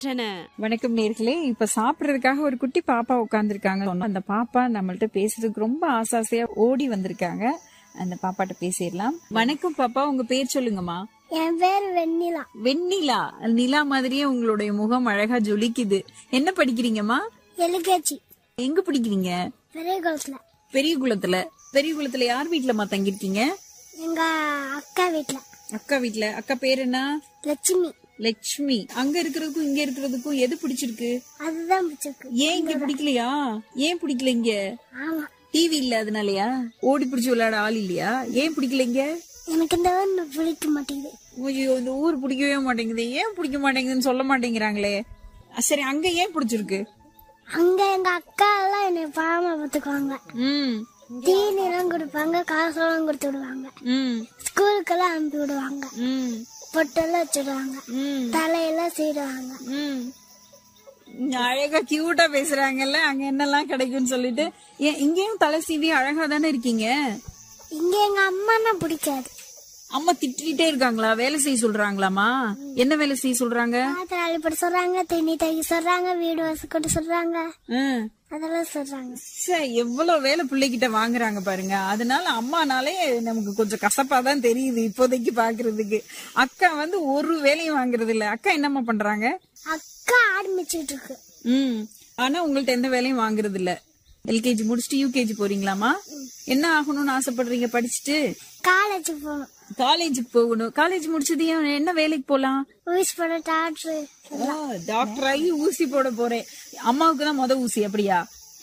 பெற்றன வணக்கம் நேர்களே இப்ப சாப்பிடுறதுக்காக ஒரு குட்டி பாப்பா உட்கார்ந்துருக்காங்க அந்த பாப்பா நம்மள்ட்ட பேசுறதுக்கு ரொம்ப ஆசாசையா ஓடி வந்திருக்காங்க அந்த பாப்பாட்ட பேசிடலாம் வணக்கம் பாப்பா உங்க பேர் சொல்லுங்கம்மா என் பேர் வெண்ணிலா வெண்ணிலா நிலா மாதிரியே உங்களுடைய முகம் அழகா ஜொலிக்குது என்ன படிக்கிறீங்கம்மா எலுகேச்சி எங்க படிக்கிறீங்க பெரிய குளத்துல பெரிய குளத்துல பெரிய குளத்துல யார் வீட்டுலமா தங்கியிருக்கீங்க எங்க அக்கா வீட்ல அக்கா வீட்ல அக்கா பேர் என்ன லட்சுமி லட்சுமி அங்க இருக்கிறதுக்கும் இங்க இருக்கிறதுக்கும் எது பிடிச்சிருக்கு அதுதான் பிடிச்சிருக்கு ஏன் இங்க பிடிக்கலையா ஏன் பிடிக்கல இங்க ஆமா டிவி இல்ல அதனாலயா ஓடி பிடிச்சு விளையாட ஆள் இல்லையா ஏன் பிடிக்கல இங்க எனக்கு இந்த ஊர் பிடிக்க மாட்டேங்குது ஐயோ இந்த ஊர் பிடிக்கவே மாட்டேங்குது ஏன் பிடிக்க மாட்டேங்குதுன்னு சொல்ல மாட்டேங்கிறாங்களே அஹ் சரி அங்க ஏன் பிடிச்சிருக்கு அங்க எங்க அக்கா எல்லாம் என்னை பாவமா பார்த்துக்குவாங்க ம் தீனிலாம் கொடுப்பாங்க காசெல்லாம் கொடுத்து விடுவாங்க ம் ஸ்கூலுக்கெல்லாம் அனுப்பி விடுவாங்க ம் பொட்டெல்லாம் வச்சுடுவாங்க ம் தலையெல்லாம் சீடுவாங்க ம் அழகா கியூட்டா பேசுறாங்கல்ல அங்க என்னெல்லாம் கிடைக்கும்னு சொல்லிட்டு ஏன் இங்கேயும் தலை சீவி அழகா தானே இருக்கீங்க இங்க எங்க அம்மானா பிடிக்காது அம்மா திட்டிகிட்டே இருக்காங்களா வேலை செய்ய சொல்றாங்களாமா என்ன வேலை செய்ய சொல்றாங்க பாத்திரம் அழிப்பட சொல்றாங்க துணி தைக்க சொல்றாங்க வீடு வசக்கூட சொல்றாங்க ம். அதெல்லாம் சொல்றாங்க ச்சே, எவ்வளவு வேலை பிள்ளைகிட்ட வாங்குறாங்க பாருங்க அதனால அம்மானாலே நமக்கு கொஞ்சம் கசப்பா தான் தெரியுது இப்போதைக்கு பாக்குறதுக்கு அக்கா வந்து ஒரு வேலையும் வாங்குறது இல்ல அக்கா என்னம்மா பண்றாங்க அக்கா ஆரம்பிச்சுட்டு இருக்கு ம் ஆனா உங்கள்ட்ட எந்த வேலையும் வாங்குறது இல்ல எல்கேஜி முடிச்சுட்டு யூகேஜி போறீங்களாமா என்ன ஆகணும்னு ஆசைப்படுறீங்க படிச்சுட்டு காலேஜ் போகணும் காலேஜுக்கு போகணும் காலேஜ் முடிச்சது ஏன் என்ன வேலைக்கு போலாம் ஊசி போட டாக்டர் டாக்டர் ஆகி ஊசி போட போறேன் அம்மாவுக்கு தான் முத ஊசி அப்படியா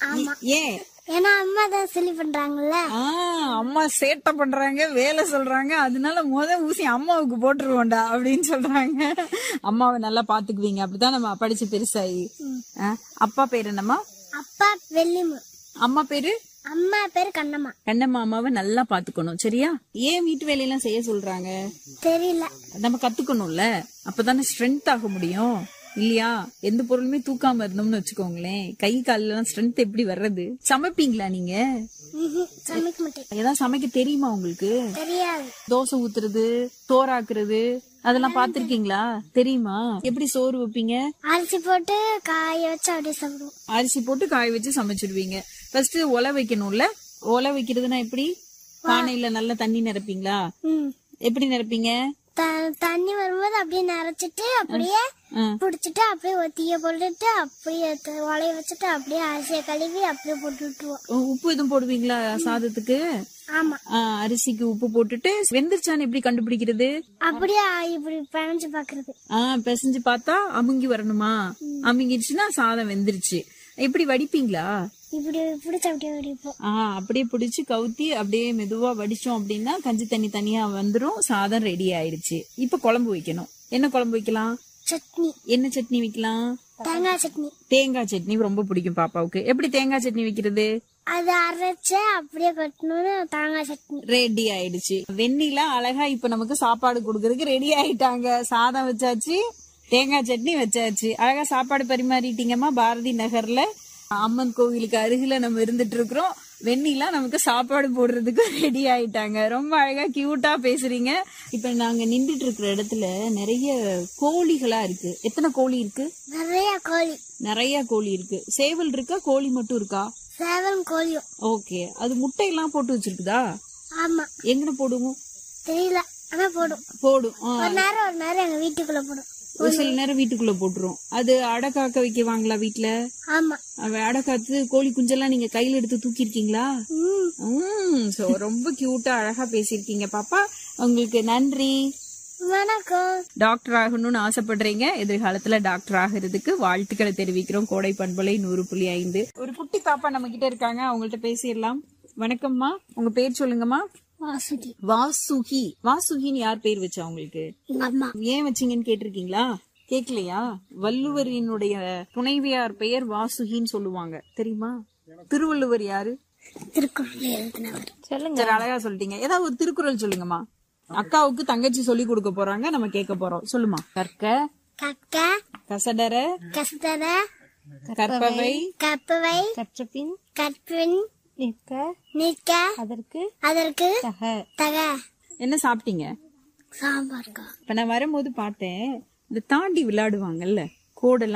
ஏன் ஏன்னா அம்மா தான் சொல்லி பண்றாங்கல்ல ஆ அம்மா சேட்டை பண்றாங்க வேலை சொல்றாங்க அதனால முத ஊசி அம்மாவுக்கு போட்டுருவோண்டா அப்படின்னு சொல்றாங்க அம்மாவை நல்லா பாத்துக்குவீங்க அப்படிதான் நம்ம படிச்சு பெருசாயி ஆ, அப்பா பேர் என்னம்மா அப்பா வெள்ளிமு அம்மா பேரு அம்மா பேர் கண்ணம்மா கண்ணம்மா அம்மாவை நல்லா பாத்துக்கணும் சரியா ஏன் வீட்டு வேலையெல்லாம் செய்ய சொல்றாங்க தெரியல நம்ம கத்துக்கணும்ல அப்பதானே ஸ்ட்ரென்த் ஆக முடியும் இல்லையா எந்த பொருளுமே தூக்காம இருந்தோம்னு வச்சுக்கோங்களேன் கை கால்ல எல்லாம் ஸ்ட்ரென்த் எப்படி வர்றது சமைப்பீங்களா நீங்க ம்ஹும், சமைக்க மாட்டேன் ஏதாவது சமைக்க தெரியுமா உங்களுக்கு தெரியாது தோசை ஊத்துறது சோறாக்குறது அதெல்லாம் பாத்திருக்கீங்களா தெரியுமா எப்படி சோறு வைப்பீங்க அரிசி போட்டு காய வச்சு அப்படியே சாப்பிடுவோம் அரிசி போட்டு காய வச்சு சமைச்சிடுவீங்க ஃபர்ஸ்ட் ஒலை வைக்கணும்ல ஒலை வைக்கிறதுனா எப்படி பானையில நல்லா தண்ணி நிரப்பீங்களா ம். எப்படி நிரப்பீங்க த- தண்ணி வரும்போது அப்படியே நினைச்சிட்டு அப்படியே ஆ. புடிச்சிட்டு அப்படியே ஒத்திய போட்டுட்டு அப்படியே த- உலைய வச்சுட்டு அப்படியே அரிசியை கழுவி அப்படியே போட்டு விட்டுருவோம் உ- உப்பு எதுவும் போடுவீங்களா சாதத்துக்கு ஆமா ஆ, அரிசிக்கு உப்பு போட்டுட்டு வெந்துருச்சான்னு எப்படி கண்டுபிடிக்கிறது அப்படியே இப்படி பிணைஞ்சு பாக்குறது ஆ பிசைஞ்சு பார்த்தா அமுங்கி வரணுமா அமுங்கிடுச்சுன்னா சாதம் வெந்துருச்சு எப்படி வடிப்பீங்களா இப்படி பிடிச்சி அப்படியே வடிப்போம் ஆ அப்படியே பிடிச்சு கவுத்தி அப்படியே மெதுவா வடிச்சோம் அப்படின்னா கஞ்சி தண்ணி தனியா வந்துரும் சாதம் ரெடி ஆயிடுச்சு இப்ப குழம்பு வைக்கணும் என்ன குழம்பு வைக்கலாம் சட்னி என்ன சட்னி வைக்கலாம் தேங்காய் சட்னி தேங்காய் சட்னி ரொம்ப பிடிக்கும் பாப்பாவுக்கு எப்படி தேங்காய் சட்னி வைக்கிறது அது அரைச்ச அப்படியே கொட்டணும்னு தேங்காய் சட்னி ரெடி ஆயிடுச்சு வெண்ணிலா அழகா இப்ப நமக்கு சாப்பாடு கொடுக்கறதுக்கு ரெடி ஆயிட்டாங்க சாதம் வச்சாச்சு தேங்காய் சட்னி வச்சாச்சு அழகா சாப்பாடு பரிமாறிட்டீங்கம்மா பாரதி நகர்ல அம்மன் கோவிலுக்கு அருகில நம்ம இருந்துட்டு இருக்கிறோம் வெண்ணிலா நமக்கு சாப்பாடு போடுறதுக்கு ரெடி ஆயிட்டாங்க ரொம்ப அழகா கியூட்டா பேசுறீங்க இப்ப நாங்க நின்றுட்டு இருக்கிற இடத்துல நிறைய கோழிகளா இருக்கு எத்தனை கோழி இருக்கு நிறைய கோழி நிறைய கோழி இருக்கு சேவல் இருக்கா கோழி மட்டும் இருக்கா சேவலும் கோழியும் ஓகே அது முட்டையெல்லாம் போட்டு வச்சிருக்குதா ஆமா எங்கன போடுவோம் தெரியல ஆனா போடும் போடும் ஆ. ஒரு நேரம் ஒரு நேரம் எங்க வீட்டுக்குள்ள போடும் ஒரு சில நேரம் வீட்டுக்குள்ள போட்டுரும் அது அடை காக்க வைக்கவாங்களா வீட்டுல ஆமா அவ அடை காத்து கோழி குஞ்செல்லாம் நீங்க கையில எடுத்து தூக்கிருக்கீங்களா ம் உம் சோ ரொம்ப கியூட்டா அழகா பேசியிருக்கீங்க பாப்பா உங்களுக்கு நன்றி வணக்கம் டாக்டர் ஆகணும்னு ஆசைப்படுறீங்க எதிர்காலத்துல டாக்டர் ஆகிறதுக்கு வாழ்த்துக்களை தெரிவிக்கிறோம் கோடை பண்பலை நூறு புள்ளி ஐந்து ஒரு குட்டி பாப்பா நம்ம கிட்ட இருக்காங்க அவங்கள்ட்ட பேசிடலாம் வணக்கம்மா உங்க பேர் சொல்லுங்கம்மா வாசுகி வாசுகி வாசுகின்னு யார் பேர் வச்சா உங்களுக்கு எங்க அம்மா ஏன் வச்சீங்கன்னு கேட்டிருக்கீங்களா கேக்கலையா வள்ளுவரினுடைய துணைவியார் பெயர் வாசுகின்னு சொல்லுவாங்க தெரியுமா திருவள்ளுவர் யாரு திருக்குறள் எழுதினவர் சரி அழகா சொல்லிட்டீங்க ஏதாவது ஒரு திருக்குறள் சொல்லுங்கம்மா அக்காவுக்கு தங்கச்சி சொல்லி கொடுக்க போறாங்க நம்ம கேட்க போறோம் சொல்லுமா கற்க கக்க கசடர கசதர கற்பவை கப்பவை கற்றபின் கற்பின் நிற்க நிற்க அதற்கு அதற்கு தக தக என்ன சாப்பிட்டீங்க சாம்பார்க்கா இப்ப நான் வரும்போது பார்த்தேன் இந்த தாண்டி விளையாடுவாங்கல்ல கோடெல்லாம்